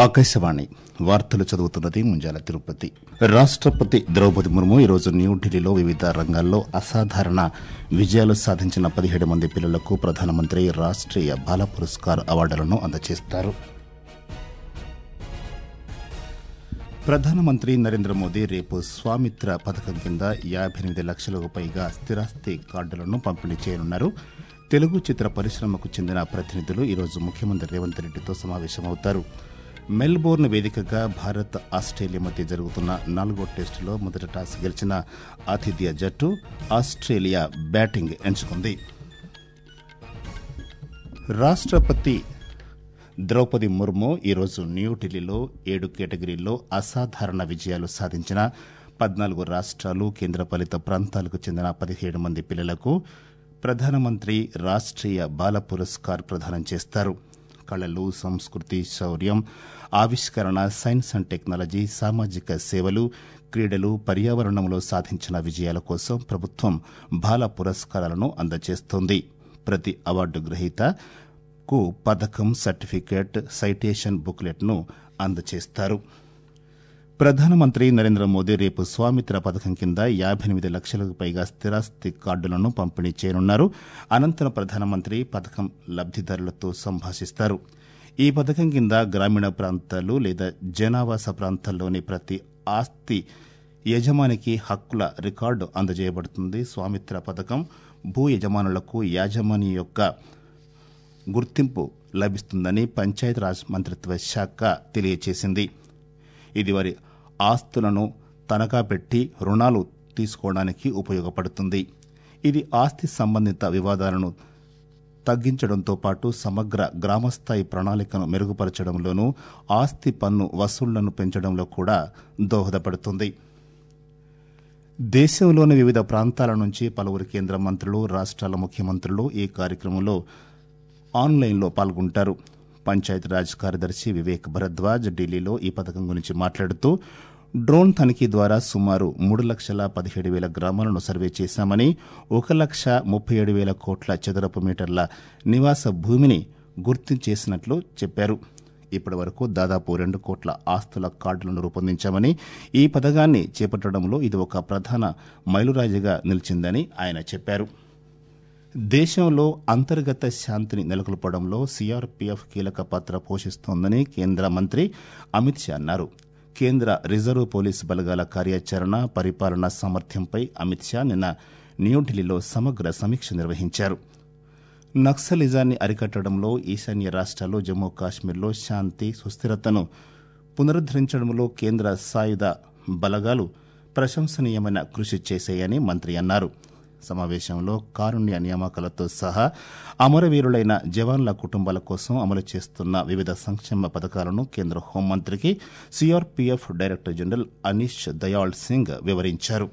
ఆకాశవాణి వార్తలు చదువుతున్నది ముంజాల తిరుపతి రాష్టపతి ద్రౌపది ముర్ము ఈరోజు న్యూఢిల్లీలో వివిధ రంగాల్లో అసాధారణ విజయాలు సాధించిన పదిహేడు మంది పిల్లలకు ప్రధానమంత్రి రాష్ట్రీయ బాల పురస్కార్ అవార్డులను అందజేస్తారు ప్రధానమంత్రి నరేంద్ర మోదీ రేపు స్వామిత్ర పథకం కింద యాభై ఎనిమిది లక్షలకు పైగా స్థిరాస్తి కార్డులను పంపిణీ చేయనున్నారు తెలుగు చిత్ర పరిశ్రమకు చెందిన ప్రతినిధులు ఈరోజు ముఖ్యమంత్రి రేవంత్ రెడ్డితో సమావేశమవుతారు మెల్బోర్న్ వేదికగా భారత్ ఆస్ట్రేలియా మధ్య జరుగుతున్న నాలుగో టెస్టులో మొదటి టాస్ గెలిచిన ఆతిథ్య జట్టు ఆస్ట్రేలియా బ్యాటింగ్ ఎంచుకుంది రాష్ట్రపతి ద్రౌపది ముర్ము ఈరోజు న్యూఢిల్లీలో ఏడు కేటగిరీల్లో అసాధారణ విజయాలు సాధించిన పద్నాలుగు రాష్ట్రాలు కేంద్రపాలిత ప్రాంతాలకు చెందిన పదిహేడు మంది పిల్లలకు ప్రధానమంత్రి రాష్ట్రీయ బాల పురస్కార్ ప్రదానం చేస్తారు కళలు సంస్కృతి శౌర్యం ఆవిష్కరణ సైన్స్ అండ్ టెక్నాలజీ సామాజిక సేవలు క్రీడలు పర్యావరణంలో సాధించిన విజయాల కోసం ప్రభుత్వం బాల పురస్కారాలను అందజేస్తోంది ప్రతి అవార్డు గ్రహీత కు పథకం సర్టిఫికేట్ సైటేషన్ బుక్లెట్ను అందజేస్తారు ప్రధానమంత్రి నరేంద్ర మోదీ రేపు స్వామిత్ర పథకం కింద యాభై ఎనిమిది లక్షలకు పైగా స్థిరాస్తి కార్డులను పంపిణీ చేయనున్నారు అనంతరం ప్రధానమంత్రి పథకం లబ్దిదారులతో సంభాషిస్తారు ఈ పథకం కింద గ్రామీణ ప్రాంతాలు లేదా జనావాస ప్రాంతాల్లోని ప్రతి ఆస్తి యజమానికి హక్కుల రికార్డు అందజేయబడుతుంది స్వామిత్ర పథకం భూ యజమానులకు యాజమాని యొక్క గుర్తింపు లభిస్తుందని పంచాయతీరాజ్ మంత్రిత్వ శాఖ తెలియజేసింది ఇది వారి ఆస్తులను తనఖా పెట్టి రుణాలు తీసుకోవడానికి ఉపయోగపడుతుంది ఇది ఆస్తి సంబంధిత వివాదాలను తగ్గించడంతో పాటు సమగ్ర గ్రామస్థాయి ప్రణాళికను మెరుగుపరచడంలోనూ ఆస్తి పన్ను వసూళ్లను పెంచడంలో కూడా దోహదపడుతుంది దేశంలోని వివిధ ప్రాంతాల నుంచి పలువురు కేంద్ర మంత్రులు రాష్ట్రాల ముఖ్యమంత్రులు ఈ కార్యక్రమంలో ఆన్లైన్లో పాల్గొంటారు పంచాయతీరాజ్ కార్యదర్శి వివేక్ భరద్వాజ్ ఢిల్లీలో ఈ పథకం గురించి మాట్లాడుతూ డ్రోన్ తనిఖీ ద్వారా సుమారు మూడు లక్షల పదిహేడు వేల గ్రామాలను సర్వే చేశామని ఒక లక్ష ముప్పై ఏడు వేల కోట్ల చదరపు మీటర్ల నివాస భూమిని గుర్తించేసినట్లు చెప్పారు ఇప్పటి వరకు దాదాపు రెండు కోట్ల ఆస్తుల కార్డులను రూపొందించామని ఈ పథకాన్ని చేపట్టడంలో ఇది ఒక ప్రధాన మైలురాయిగా నిలిచిందని ఆయన చెప్పారు దేశంలో అంతర్గత శాంతిని నెలకొల్పడంలో సీఆర్పీఎఫ్ కీలక పాత్ర పోషిస్తోందని కేంద్ర మంత్రి అమిత్ షా అన్నారు కేంద్ర రిజర్వ్ పోలీసు బలగాల కార్యాచరణ పరిపాలన సామర్థ్యంపై అమిత్ షా నిన్న న్యూఢిల్లీలో సమగ్ర సమీక్ష నిర్వహించారు నక్సలిజాన్ని అరికట్టడంలో ఈశాన్య రాష్ట్రాలు జమ్మూ కాశ్మీర్లో శాంతి సుస్థిరతను పునరుద్దరించడంలో కేంద్ర సాయుధ బలగాలు ప్రశంసనీయమైన కృషి చేశాయని మంత్రి అన్నారు సమావేశంలో కారుణ్య నియామకాలతో సహా అమరవీరులైన జవాన్ల కుటుంబాల కోసం అమలు చేస్తున్న వివిధ సంక్షేమ పథకాలను కేంద్ర హోంమంత్రికి CRPF director general Anish Dayal Singh వివరించారు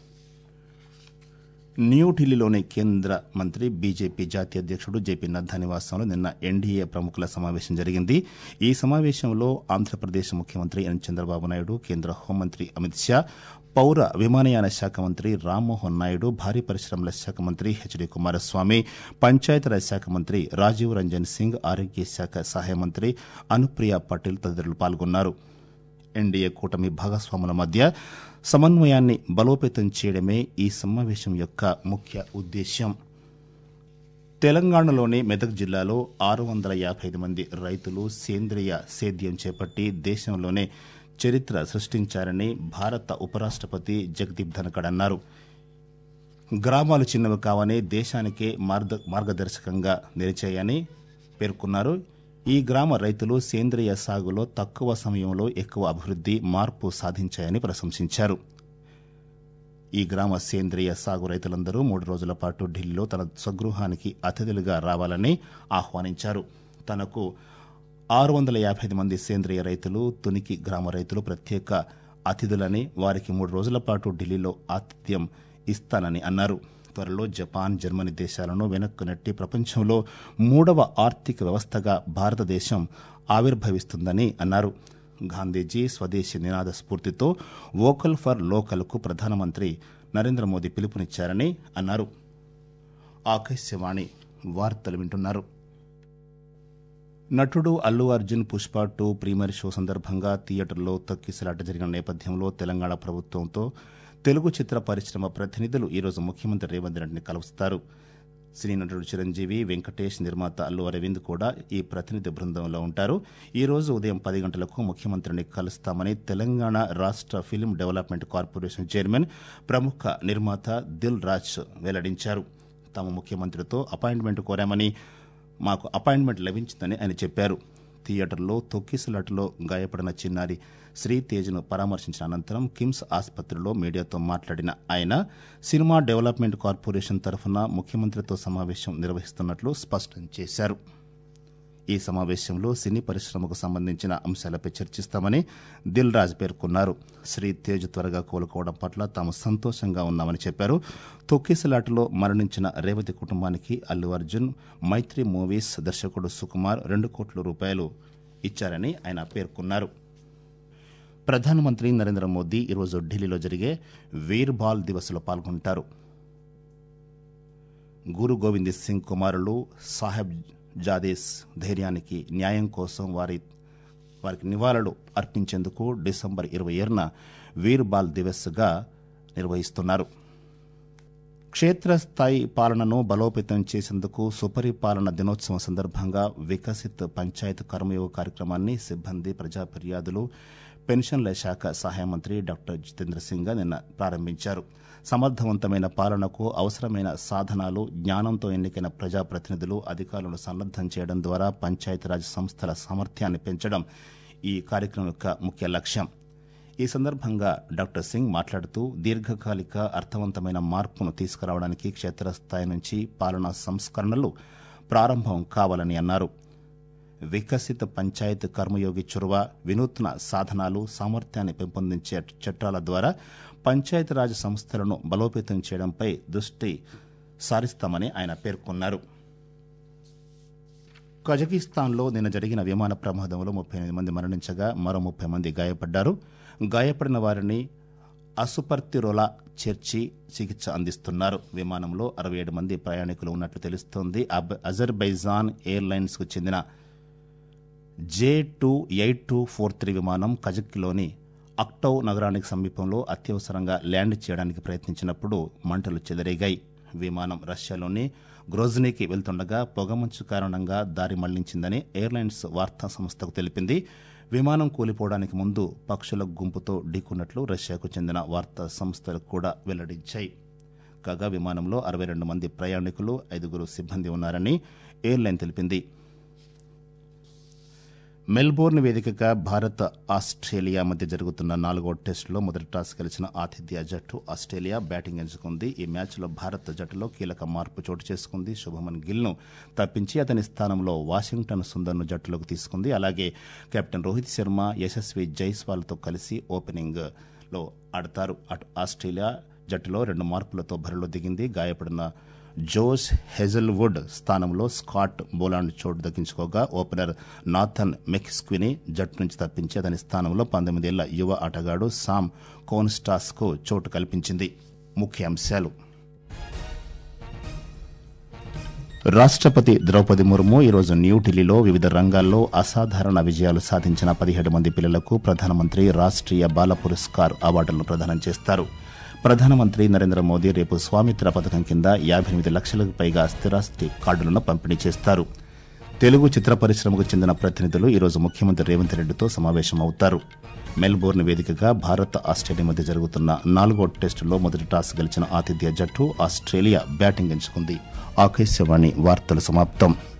న్యూఢిల్లీలోని కేంద్ర మంత్రి బీజేపీ జాతీయ అధ్యక్షుడు జేపీ నడ్డా నివాసంలో నిన్న ఎన్డీఏ ప్రముఖుల సమావేశం జరిగింది ఈ సమావేశంలో ఆంధ్రప్రదేశ్ ముఖ్యమంత్రి ఎన్ చంద్రబాబు నాయుడు కేంద్ర హోంమంత్రి అమిత్ షా పౌర విమానయాన శాఖ మంత్రి రామ్మోహన్ నాయుడు భారీ పరిశ్రమల శాఖ మంత్రి హెచ్డి కుమారస్వామి పంచాయతీరాజ్ శాఖ మంత్రి రాజీవ్ రంజన్ సింగ్ ఆరోగ్య శాఖ సహాయ మంత్రి అనుప్రియ పటేల్ తదితరులు పాల్గొన్నారు ఎన్డీఏ కూటమి భాగస్వాముల మధ్య సమన్వయాన్ని బలోపేతం చేయడమే ఈ సమావేశం యొక్క ముఖ్య ఉద్దేశ్యం తెలంగాణలోని మెదక్ జిల్లాలో ఆరు వందల యాభై ఐదు మంది రైతులు సేంద్రియ సేద్యం చేపట్టి దేశంలోనే చరిత్ర సృష్టించారని భారత ఉపరాష్టపతి జగదీప్ ధనకడ్ అన్నారు గ్రామాలు చిన్నవి కావని దేశానికే మార్గదర్శకంగా నిలిచాయని పేర్కొన్నారు ఈ గ్రామ రైతులు సేంద్రియ సాగులో తక్కువ సమయంలో ఎక్కువ అభివృద్ది మార్పు సాధించాయని ప్రశంసించారు ఈ గ్రామ సేంద్రియ సాగు రైతులందరూ మూడు రోజుల పాటు ఢిల్లీలో తన స్వగృహానికి అతిథులుగా రావాలని ఆహ్వానించారు తనకు ఆరు వందల యాభై ఐదు మంది సేంద్రియ రైతులు తునికి గ్రామ రైతులు ప్రత్యేక అతిథులని వారికి మూడు రోజుల పాటు ఢిల్లీలో ఆతిథ్యం ఇస్తానని అన్నారు త్వరలో జపాన్ జర్మనీ దేశాలను వెనక్కు నెట్టి ప్రపంచంలో మూడవ ఆర్థిక వ్యవస్థగా భారతదేశం ఆవిర్భవిస్తుందని అన్నారు గాంధీజీ స్వదేశీ నినాద స్ఫూర్తితో వోకల్ ఫర్ లోకల్కు ప్రధానమంత్రి నరేంద్ర మోదీ పిలుపునిచ్చారని అన్నారు ఆకాశవాణి వార్తలు వింటున్నారు నటుడు Allu Arjun Pushpa two premiere show సందర్భంగా థియేటర్లో తొక్కిసలాట జరిగిన నేపథ్యంలో తెలంగాణ ప్రభుత్వంతో తెలుగు చిత్ర పరిశ్రమ ప్రతినిధులు ఈరోజు ముఖ్యమంత్రి రేవంత్ రెడ్డిని కలుస్తారు సినీ నటుడు చిరంజీవి వెంకటేష్ నిర్మాత అల్లు అరవింద్ కూడా ఈ ప్రతినిధి బృందంలో ఉంటారు ఈ రోజు ఉదయం పది గంటలకు ముఖ్యమంత్రిని కలుస్తామని తెలంగాణ రాష్ట్ర ఫిల్మ్ డెవలప్మెంట్ కార్పొరేషన్ చైర్మన్ ప్రముఖ నిర్మాత దిల్ రాజ్ వెల్లడించారు తాము ముఖ్యమంత్రితో అపాయింట్మెంట్ కోరామని మాకు అపాయింట్మెంట్ లభించిందని ఆయన చెప్పారు థియేటర్లో తొక్కిసలాటలో గాయపడిన చిన్నారి శ్రీతేజ్ను పరామర్శించిన అనంతరం కిమ్స్ ఆసుపత్రిలో మీడియాతో మాట్లాడిన ఆయన సినిమా డెవలప్మెంట్ కార్పొరేషన్ తరఫున ముఖ్యమంత్రితో సమావేశం నిర్వహిస్తున్నట్లు స్పష్టం చేశారు ఈ సమావేశంలో సినీ పరిశ్రమకు సంబంధించిన అంశాలపై చర్చిస్తామని దిల్ రాజ్ పేర్కొన్నారు శ్రీ తేజ్ త్వరగా కోలుకోవడం పట్ల తాము సంతోషంగా ఉన్నామని చెప్పారు తొక్కిసలాటలో మరణించిన రేవతి కుటుంబానికి అల్లు అర్జున్ మైత్రి మూవీస్ దర్శకుడు సుకుమార్ రెండు కోట్ల రూపాయలు ఇచ్చారని ఆయన పేర్కొన్నారు ప్రధానమంత్రి నరేంద్ర మోదీ ఈరోజు ఢిల్లీలో జరిగే వీర్ బాల్ దివస్లో పాల్గొంటారు గురు గోవింద్ సింగ్ కుమారులు సాహెబ్ జాదేస్ ధైర్యానికి న్యాయం కోసం వారి వారికి నివాళులు అర్పించేందుకు డిసెంబర్ ఇరవై ఏడున వీర్ బాల్ దివస్గా నిర్వహిస్తున్నారు క్షేత్రస్థాయి పాలనను బలోపేతం చేసేందుకు సుపరిపాలన దినోత్సవం సందర్భంగా వికసిత్ పంచాయత్ కర్మయోగ కార్యక్రమాన్ని సిబ్బంది ప్రజా ఫిర్యాదులు పెన్షన్ల శాఖ సహాయ మంత్రి డాక్టర్ జితేంద్ర సింగ్ నిన్న ప్రారంభించారు సమర్థవంతమైన పాలనకు అవసరమైన సాధనాలు జ్ఞానంతో ఎన్నికైన ప్రజాప్రతినిధులు అధికారులను సన్నద్దం చేయడం ద్వారా పంచాయతీరాజ్ సంస్థల సామర్థ్యాన్ని పెంచడం ఈ కార్యక్రమం యొక్క ముఖ్య లక్ష్యం ఈ సందర్భంగా డాక్టర్ సింగ్ మాట్లాడుతూ దీర్ఘకాలిక అర్థవంతమైన మార్పును తీసుకురావడానికి క్షేత్రస్థాయి నుంచి పాలనా సంస్కరణలు ప్రారంభం కావాలని అన్నారు వికసిత పంచాయత్ కర్మయోగి చొరవ వినూత్న సాధనాలు సామర్థ్యాన్ని పెంపొందించే చట్టాల ద్వారా పంచాయతీరాజ్ సంస్థలను బలోపేతం చేయడంపై దృష్టి సారిస్తామని ఆయన పేర్కొన్నారు కజకిస్తాన్లో నిన్న జరిగిన విమాన ప్రమాదంలో ముప్పై ఎనిమిది మంది మరణించగా మరో ముప్పై మంది గాయపడ్డారు గాయపడిన వారిని అసుపర్తిరోలా చేర్చి చికిత్స అందిస్తున్నారు విమానంలో అరవై ఏడు మంది ప్రయాణికులు ఉన్నట్లు తెలుస్తోంది అజర్బైజాన్ ఎయిర్లైన్స్కు చెందిన J two eight two four three విమానం కజక్లోని అక్టౌ నగరానికి సమీపంలో అత్యవసరంగా ల్యాండ్ చేయడానికి ప్రయత్నించినప్పుడు మంటలు చెలరేగాయి విమానం రష్యాలోని గ్రోజ్నీకి వెళ్తుండగా పొగమంచు కారణంగా దారి మళ్లించిందని ఎయిర్లైన్స్ వార్తా సంస్థకు తెలిపింది విమానం కూలిపోవడానికి ముందు పక్షుల గుంపుతో ఢీకున్నట్లు రష్యాకు చెందిన వార్తా సంస్థలు కూడా వెల్లడించాయి కాగా విమానంలో అరవై రెండు మంది ప్రయాణికులు ఐదుగురు సిబ్బంది ఉన్నారని ఎయిర్లైన్ తెలిపింది మెల్బోర్న్ వేదికగా భారత్ ఆస్ట్రేలియా మధ్య జరుగుతున్న నాలుగో టెస్టులో మొదటి టాస్ గెలిచిన ఆతిథ్య జట్టు ఆస్ట్రేలియా బ్యాటింగ్ ఎంచుకుంది ఈ మ్యాచ్లో భారత్ జట్టులో కీలక మార్పు చోటు చేసుకుంది శుభమన్ గిల్ను తప్పించి అతని స్థానంలో వాషింగ్టన్ సుందర్ను జట్టులోకి తీసుకుంది అలాగే కెప్టెన్ రోహిత్ శర్మ యశస్వి జైస్వాల్తో కలిసి ఓపెనింగ్ లో ఆడతారు అటు ఆస్ట్రేలియా జట్టులో రెండు మార్పులతో బరిలో దిగింది గాయపడిన జోస్ హెజల్వుడ్ స్థానంలో స్కాట్ బోలాండ్ చోటు దక్కించుకోగా ఓపెనర్ నాథన్ మెక్స్క్విని జట్టు నుంచి తప్పించి అతని స్థానంలో పంతొమ్మిదేళ్ల యువ ఆటగాడు సామ్ కోన్స్టాస్ కు చోటు కల్పించింది ముఖ్యాంశాలు రాష్ట్రపతి ద్రౌపది ముర్ము ఈరోజు న్యూఢిల్లీలో వివిధ రంగాల్లో అసాధారణ విజయాలు సాధించిన పదిహేడు మంది పిల్లలకు ప్రధానమంత్రి రాష్ట్రీయ బాల పురస్కార్ అవార్డులను ప్రదానం చేస్తారు ప్రధానమంత్రి నరేంద్ర మోదీ రేపు స్వామిత్ర పథకం కింద యాభై ఎనిమిది లక్షలకు పైగా స్థిరాస్తి కార్డులను పంపిణీ చేస్తారు తెలుగు చిత్ర పరిశ్రమకు చెందిన ప్రతినిధులు ఈరోజు ముఖ్యమంత్రి రేవంత్ రెడ్డితో సమావేశమవుతారు మెల్బోర్న్ వేదికగా భారత్ ఆస్ట్రేలియా మధ్య జరుగుతున్న నాలుగో టెస్టులో మొదటి టాస్ గెలిచిన ఆతిథ్య జట్టు ఆస్ట్రేలియా బ్యాటింగ్ ఎంచుకుంది ఆకాశవాణి వార్తలు సమాప్తం